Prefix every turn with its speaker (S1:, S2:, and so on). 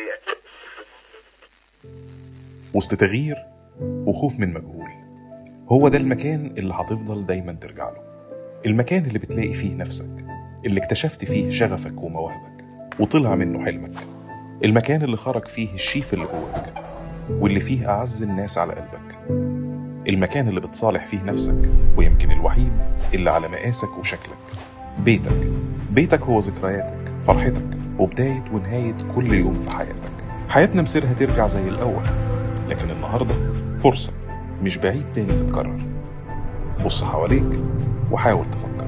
S1: الكليات
S2: وسط تغيير وخوف من مجهول هو ده المكان اللي هتفضل دايما ترجع له المكان اللي بتلاقي فيه نفسك اللي اكتشفت فيه شغفك ومواهبك وطلع منه حلمك المكان اللي خرج فيه الشيف اللي جواك واللي فيه أعز الناس على قلبك المكان اللي بتصالح فيه نفسك ويمكن الوحيد اللي على مقاسك وشكلك بيتك بيتك هو ذكرياتك فرحتك وبداية ونهاية كل يوم في حياتك حياتنا مصيرها ترجع زي الأول لكن النهاردة فرصة مش بعيد تاني تتكرر بص حواليك وحاول تفكر